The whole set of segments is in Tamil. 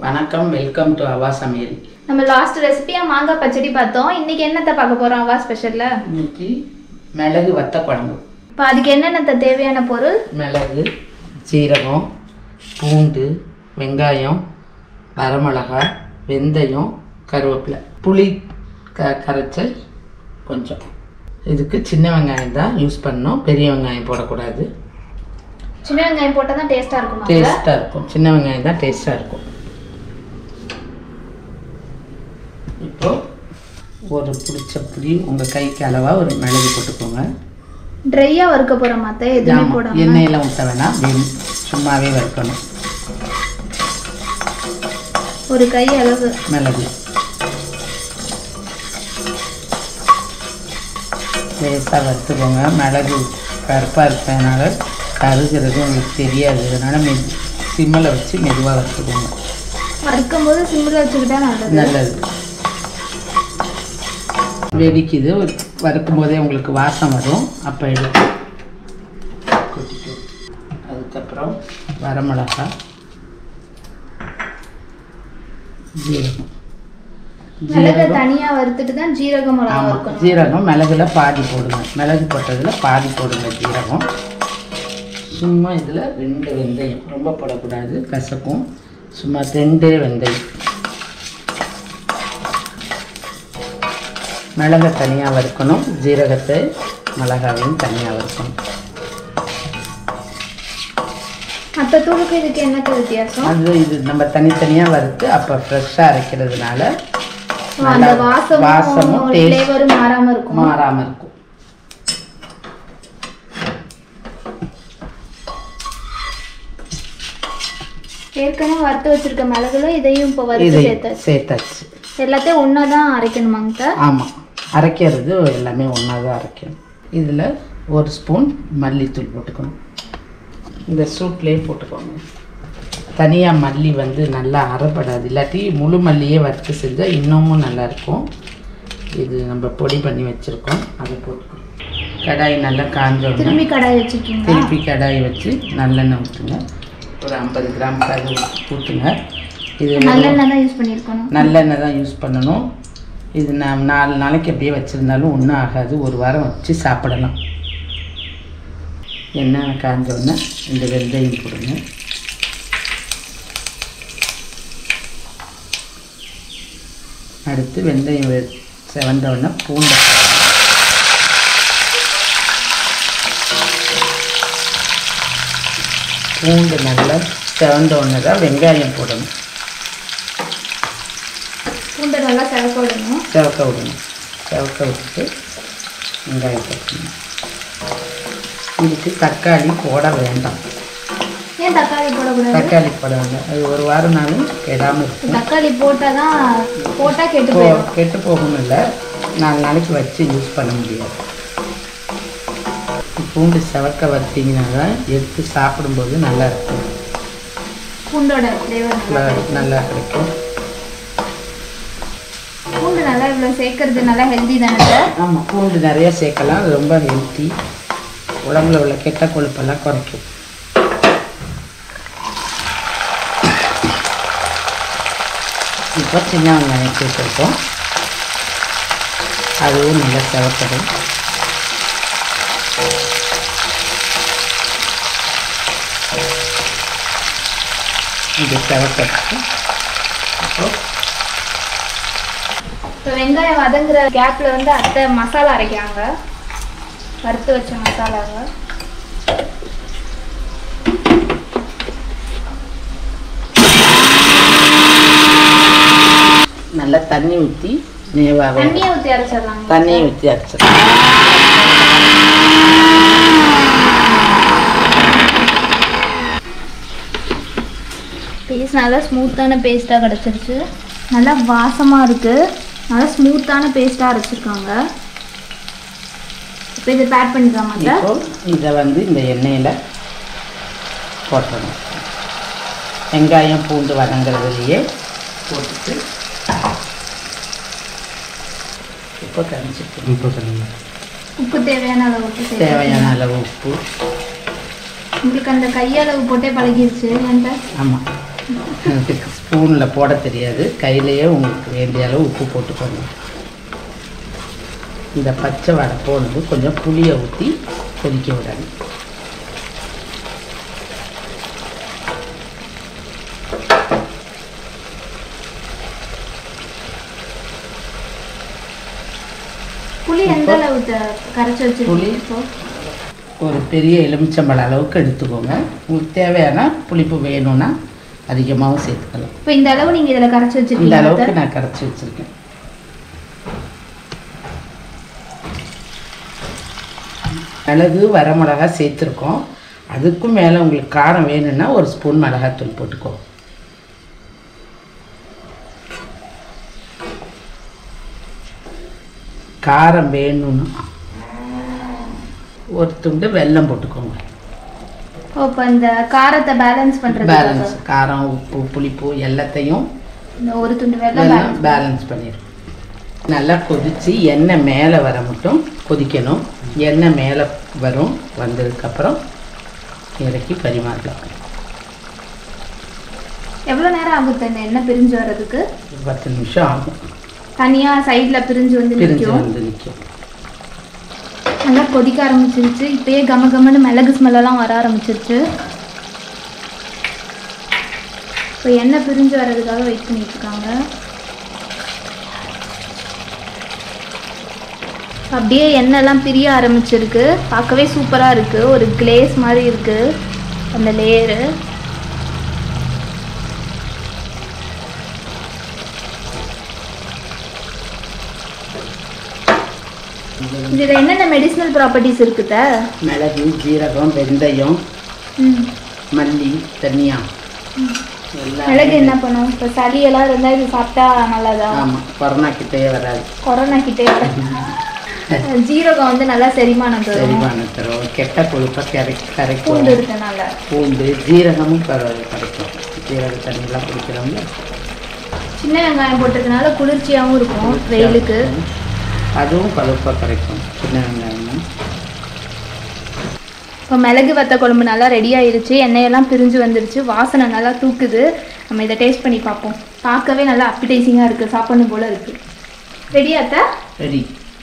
வணக்கம் வெல்கம் டு அவா சமையல் நம்ம லாஸ்ட் ரெசிபியா மாங்காய் பச்சடி பார்த்தோம் இன்னைக்கு என்னத்த பார்க்க போறோம் அவா ஸ்பெஷல்ல இன்னைக்கு மிளகு வத்த குழம்பு இப்போ அதுக்கு என்னென்ன தேவையான பொருள் மிளகு சீரகம் பூண்டு வெங்காயம் வரமிளகாய் வெந்தயம் கருவேப்பிலை புளி க கரைச்சல் கொஞ்சம் இதுக்கு சின்ன வெங்காயம் தான் யூஸ் பண்ணணும் பெரிய வெங்காயம் போடக்கூடாது சின்ன வெங்காயம் போட்டால் தான் டேஸ்டா இருக்கும் டேஸ்ட்டாக இருக்கும் சின்ன வெங்காயம் தான் டேஸ்ட்டாக இருக்கும் இப்போ ஒரு பிடிச்ச புளி உங்கள் கைக்கு அளவாக ஒரு மிளகு போட்டுக்கோங்க ட்ரையா வறுக்க போறோம் மத்த எதுவுமே ஆமா, போடாம எண்ணெயெல்லாம் ஊற்ற வேணாம் வெறும் சும்மாவே வறுக்கணும் ஒரு கை அளவு மிளகு லேசாக வறுத்துக்கோங்க மிளகு கருப்பாக இருப்பதுனால கருகிறது உங்களுக்கு தெரியாது அதனால் மெது சிம்மில் வச்சு மெதுவாக வறுத்துக்கோங்க வறுக்கும் போது சிம்மில் வச்சுக்கிட்டா நல்லது நல்லது வெடிக்குது ஒரு வறுக்கும் போதே உங்களுக்கு வாசம் வரும் அப்போ எடுத்து கொட்டிட்டு அதுக்கப்புறம் வரமிளகாய் ஜீரகம் மிளகை ஜீரகம் தனியா வறுத்துட்டு தான் ஜீரக மிளகா ஆமாம் வறுக்கணும் ஜீரகம் மிளகுல பாதி போடுங்க மிளகு போட்டதில் பாதி போடுங்க ஜீரகம் சும்மா இதில் ரெண்டு வெந்தயம் ரொம்ப போடக்கூடாது கசக்கும் சும்மா ரெண்டே வெந்தயம் மிளகை தனியாக வறுக்கணும் ஜீரகத்தை மிளகாவையும் தனியாக வறுக்கணும் மற்ற தூளுக்கு இதுக்கு என்னத்த வித்தியாசம் அது இது நம்ம தனித்தனியாக வறுத்து அப்போ ஃப்ரெஷ்ஷாக அரைக்கிறதுனால அந்த நல்லா வாசமும் வாசமும் taste ஃப்ளேவரும் மாறாம இருக்கும் மாறாமல் இருக்கும் ஏற்கனவே வறுத்து வச்சிருக்க மிளகுல இதையும் இப்போ வறுத்து இதை சேர்த்தாச்சு சேர்த்தாச்சு எல்லாத்தையும் ஒன்றா தான் அரைக்கணுமாங்க ஆமாம் அரைக்கிறது எல்லாமே ஒன்றா தான் அரைக்கணும் இதில் ஒரு ஸ்பூன் மல்லித்தூள் போட்டுக்கணும் இந்த சூப்லேயே போட்டுக்கோங்க தனியாக மல்லி வந்து நல்லா அரைப்படாது இல்லாட்டி முழு மல்லியே வறுத்து செஞ்சால் இன்னமும் நல்லாயிருக்கும் இது நம்ம பொடி பண்ணி வச்சுருக்கோம் அதை போட்டுக்கணும் கடாய் நல்லா காஞ்சோடனே திரும்பி கடாய் வச்சிருக்கீங்களா திருப்பி கடாய் வச்சு நல்லெண்ணெய் ஊற்றுங்க ஒரு ஐம்பது கிராம் கறி ஊற்றுங்க இது ஒரு- நல்லெண்ணெய் தான் யூஸ் பண்ணியிருக்கணும் நல்லெண்ணெய் தான் யூஸ் பண்ணணும் இது நான் நாலு நாளைக்கு அப்படியே வச்சுருந்தாலும் ஒன்றும் ஆகாது ஒரு வாரம் வச்சு சாப்பிடலாம் எண்ணெய் காஞ்ச உடனே இந்த வெந்தயம் போடுங்க அடுத்து வெந்தயம் வெ- செவந்த உடனே பூண்டை பூண்டு நல்லா செவந்த உடனே தான் வெங்காயம் போடணும் பூண்டை நல்லா சிவக்க விடணும் செவக்க விடணும் செவக்க விட்டுட்டு வெங்காயம் போடணும் இதுக்கு தக்காளி போட வேண்டாம் ஏன் தக்காளி போடக்கூடாது தக்காளி போட வேண்டாம் அது ஒரு வாரம் நாளும் கெடாமல் இருக்கும் தக்காளி போட்டால் தான் போட்டால் கெட்டு போ போயிடும் கெட்டு போகணும் இல்லை நாலு நாளைக்கு வச்சு யூஸ் பண்ண முடியாது பூண்டு செவக்க வத்தீங்கன்னா தான் எடுத்து சாப்பிடும்போது நல்லா இருக்கும் பூண்டோட ஃப்ளேவர் நல்லா நல்லா- கிடைக்கும். நல்லா கிடைக்கும் பூண்டு நல்லா இவ்வளோ சேர்க்கறது நல்லா ஹெல்தி தானே சார் ஆமாம் பூண்டு நிறைய சேர்க்கலாம் அது ரொம்ப ஹெல்த்தி உடம்புல உள்ள கெட்ட கொழுப்பெல்லாம் குறைக்கும் இப்போ சின்ன வெங்காயம் சேர்த்துருக்கோம் அதுவும் நல்லா செவப்படும் இது செவக்கட்டு அப்புறம் இப்போ வெங்காயம் வதங்குற கேப்பில் வந்து அத்தை மசாலா அரைக்கிறாங்க வறுத்து வச்ச மசாலாவை நல்லா தண்ணி ஊற்றி நேவாக தண்ணியை ஊற்றி அரைச்சிடலாங்க தண்ணியை ஊற்றி அரைச்சிடலாம் பேஸ்ட் நல்லா ஸ்மூத்தான பேஸ்ட்டாக கிடச்சிருச்சு நல்லா வாசமாக இருக்குது நல்லா ஸ்மூத்தான பேஸ்ட்டாக அரைச்சிருக்காங்க இப்போ இதை பேட் பண்ணிக்கலாமா சார் இப்போ இதை வந்து இந்த எண்ணெயில் போட்டணும் வெங்காயம் பூண்டு வதங்குறதுலையே போட்டுட்டு இப்போ கரைச்சிக்கணும் இப்போ சொல்லுங்க உப்பு தேவையான அளவுக்கு சேர்த்து தேவையான அளவு உப்பு உங்களுக்கு அந்த கையளவு போட்டே பழகிருச்சு ஏன்டா ஆமாம் எனக்கு ஸ்பூனில் போட தெரியாது கையிலேயே உங்களுக்கு வேண்டிய அளவு உப்பு போட்டுக்கோங்க இந்த பச்சை வடை போனது கொஞ்சம் புளியை ஊற்றி கொதிக்க விடணும் புளி எந்த அளவு த- கரைச்சி புளி? வச்சிருக்கீங்க இப்போ ஒரு பெரிய எலுமிச்சம்பழ அளவுக்கு எடுத்துக்கோங்க உங்களுக்கு தேவையான புளிப்பு வேணும்னா அதிகமாகவும் சேர்த்துக்கலாம் இப்போ இந்த அளவு நீங்க இதுல கரைச்சி இந்த வச்சிருக்கீங்க அளவுக்கு அத்தை? நான் கரைச்சி வச்சுருக்கேன் மிளகு வரமிளகா சேர்த்துருக்கோம் அதுக்கும் மேலே உங்களுக்கு காரம் வேணும்னா ஒரு ஸ்பூன் மிளகாத்தூள் போட்டுக்கோ காரம் வேணும்னா ஒரு துண்டு வெல்லம் போட்டுக்கோங்க ஓ இப்போ இந்த காரத்தை பேலன்ஸ் பண்றதுக்காக பேலன்ஸ் காரம் உப்பு புளிப்பு எல்லாத்தையும் இந்த ஒரு துண்டு வெள்ளம் எல்லாம் balance. பேலன்ஸ் பண்ணிடும் நல்லா கொதித்து எண்ணெய் மேலே வர மட்டும் கொதிக்கணும் எண்ணெய் மேலே வரும் வந்ததுக்கப்புறம் இறக்கி பரிமாறலாம் எவ்வளவு நேரம் ஆகுது இந்த எண்ணெய் பிரிஞ்சு வர்றதுக்கு ஒரு பத்து நிமிஷம் ஆகும் தனியா சைடுல பிரிஞ்சு வந்து பிரிஞ்சு நிற்கும் வந்து நிற்கும் நல்லா கொதிக்க ஆரம்பிச்சிருச்சு இப்பயே கம கமன்னு மிளகு ஸ்மெல்லாம் வர ஆரம்பிச்சிருச்சு இப்போ எண்ணெய் பிரிஞ்சு வர்றதுக்காக வெயிட் பண்ணிட்டு இருக்காங்க அப்படியே எண்ணெய்லாம் பிரிய ஆரம்பிச்சிருக்கு பார்க்கவே சூப்பராக இருக்கு ஒரு கிளேஸ் மாதிரி இருக்கு அந்த லேயரு இதில் என்னென்ன மெடிசினல் ப்ராப்பர்ட்டிஸ் இருக்குத மிளகு ஜீரகம் வெந்தயம் ம் மல்லி தனியா எல்லாம் மிளகு என்ன பண்ணும் இப்போ சளியெல்லாம் இருந்தால் இது சாப்பிட்டா நல்லதா ஆமாம் கொரோனா கிட்டேயே வராது கொரோனா கிட்டே ஜீரகம் வந்து நல்லா செரிமானம் தரும் செரிமானம் தரும் கெட்ட கொழுப்பை கரை பூண்டு கரைக்கும் இருக்கனால பூண்டு ஜீரகமும் கரை- கரைக்கும் ஜீரக தண்ணிலாம் குடிக்கிறோம்ல சின்ன வெங்காயம் போட்டிருக்கனால குளிர்ச்சியாகவும் இருக்கும் வெயிலுக்கு அதுவும் கொழுப்பை கரைக்கும் சின்ன வெங்காயமும் இப்போ மிளகு வத்த குழம்பு நல்லா ரெடி ஆயிருச்சு எண்ணெயெல்லாம் பிரிஞ்சு வந்துருச்சு வாசனை நல்லா தூக்குது நம்ம இதை டேஸ்ட் பண்ணி பார்ப்போம் பார்க்கவே நல்லா அப்பிடைசிங்காக இருக்குது சாப்பிடணும் போல இருக்குது ரெடியாத்தா ரெடி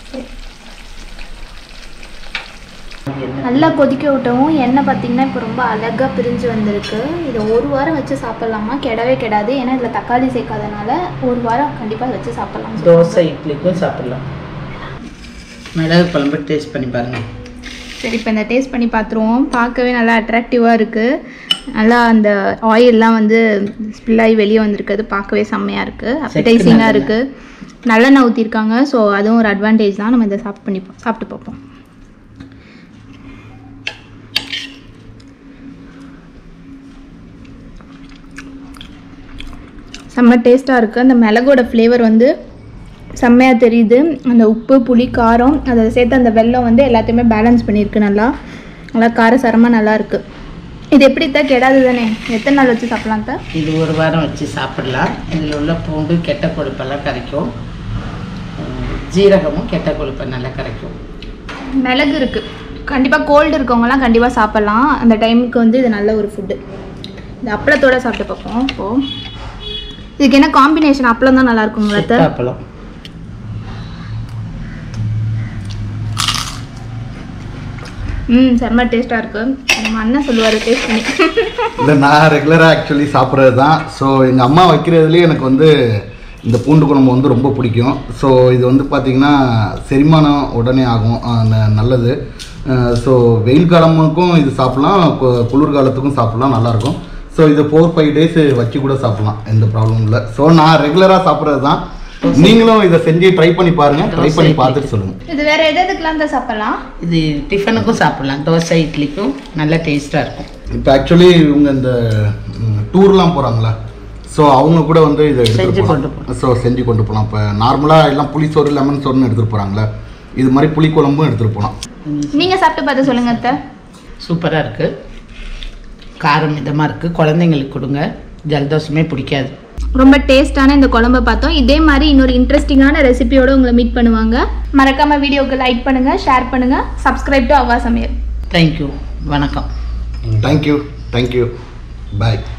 நல்லா கொதிக்க விட்டவும் எண்ணெய் பார்த்தீங்கன்னா இப்போ ரொம்ப அழகாக பிரிஞ்சு வந்திருக்கு இதை ஒரு வாரம் வச்சு சாப்பிட்லாமா கெடவே கெடாது ஏன்னா இதில் தக்காளி சேர்க்காதனால ஒரு வாரம் கண்டிப்பாக வச்சு சாப்பிட்லாம் தோசை இட்லிக்கும் சாப்பிடலாம் மிளகு குழம்பு டேஸ்ட் பண்ணி பாருங்க சரி இப்போ இந்த டேஸ்ட் பண்ணி பார்த்துருவோம் பார்க்கவே நல்லா அட்ராக்டிவாக இருக்குது நல்லா அந்த ஆயிலெலாம் வந்து ஸ்பில் ஆகி வெளியே வந்திருக்குது பார்க்கவே செம்மையாக இருக்குது அப்பிடைசிங்காக நல்லெண்ணெய். இருக்குது நல்லெண்ணெய் ஊற்றிருக்காங்க ஸோ அதுவும் ஒரு அட்வான்டேஜ் தான் நம்ம இதை சாப்பிட்டு பண்ணி சாப்பிட்டு பார்ப்போம் செம்ம டேஸ்ட்டாக இருக்குது அந்த மிளகோட ஃப்ளேவர் வந்து செம்மையாக தெரியுது அந்த உப்பு புளி காரம் அதை சேர்த்து அந்த வெல்லம் வந்து எல்லாத்தையுமே பேலன்ஸ் பண்ணியிருக்கு நல்லா நல்லா காரசாரமாக நல்லா இருக்கு இது எப்படி தான் கெடாது தானே எத்தனை நாள் வச்சு சாப்பிடலாம் தான் இது ஒரு வாரம் வச்சு சாப்பிடலாம் இதில் உள்ள பூண்டு கெட்ட கொழுப்பெல்லாம் கரைக்கும் உம், ஜீரகமும் கெட்ட கொழுப்பை நல்லா கரைக்கும் மிளகு இருக்குது கண்டிப்பாக கோல்டு இருக்கவங்கலாம் கண்டிப்பாக சாப்பிட்லாம் அந்த டைமுக்கு வந்து இது நல்ல ஒரு ஃபுட்டு இந்த அப்பளத்தோட சாப்பிட்டு பார்ப்போம் இப்போது இதுக்கு என்ன காம்பினேஷன் அப்பளம் தான் நல்லா இருக்குங்களா அத்தை? அப்பளம் ம் செம்ம டேஸ்ட்டாக இருக்குது நம்ம அண்ணன் சொல்லுவார் டேஸ்ட் பண்ணி இல்லை நான் ரெகுலராக ஆக்சுவலி சாப்பிட்றது தான் ஸோ எங்கள் அம்மா வைக்கிறதுலேயே எனக்கு வந்து இந்த பூண்டு குழம்பு வந்து ரொம்ப பிடிக்கும் ஸோ இது வந்து பார்த்திங்கன்னா செரிமானம் உடனே ஆகும் அஹ் ந- நல்லது ஸோ வெயில் காலமுக்கும் இது சாப்பிட்லாம் கு- குளிர் காலத்துக்கும் சாப்பிட்லாம் நல்லாயிருக்கும் ஸோ இது ஃபோர் ஃபைவ் டேஸ் வச்சு கூட சாப்பிட்லாம் எந்த ப்ராப்ளமும் இல்லை ஸோ நான் ரெகுலராக சாப்பிட்றது தான் நீங்களும் இதை செஞ்சு ட்ரை பண்ணி பாருங்கள் ட்ரை பண்ணி பார்த்துட்டு சொல்லுங்கள் இது வேறு எது எதுக்கெலாம் தான் சாப்பிட்லாம் இது டிஃபனுக்கும் சாப்பிடலாம் தோசை இட்லிக்கும் நல்ல டேஸ்ட்டாக இருக்கும் இப்போ ஆக்சுவலி இவங்க இந்த டூர்லாம் போகிறாங்களா ஸோ அவங்க கூட வந்து இதை செஞ்சு எடுத்துகிட்டு கொண்டு போகலாம் ஸோ செஞ்சு கொண்டு போகலாம் இப்போ நார்மலாக எல்லாம் புளி சோறு லெமன் சோறுன்னு எடுத்துகிட்டு போகிறாங்களே இது மாதிரி புளி குழம்பும் எடுத்துகிட்டு போகலாம் நீங்கள் சாப்பிட்டு பார்த்து சொல்லுங்க அத்தை சூப்பராக இருக்குது காரம் இதமாக இருக்குது குழந்தைங்களுக்கு கொடுங்க ஜலதோஷமே பிடிக்காது ரொம்ப டேஸ்டான இந்த குழம்ப பார்த்தோம் இதே மாதிரி இன்னொரு இன்ட்ரெஸ்டிங்கான ரெசிபியோட உங்களை மீட் பண்ணுவாங்க மறக்காம வீடியோக்கு லைக் பண்ணுங்க ஷேர் பண்ணுங்க சப்ஸ்கிரைப் டு அவ்வா சமையல் தேங்க்யூ வணக்கம் தேங்க்யூ தேங்க்யூ பாய்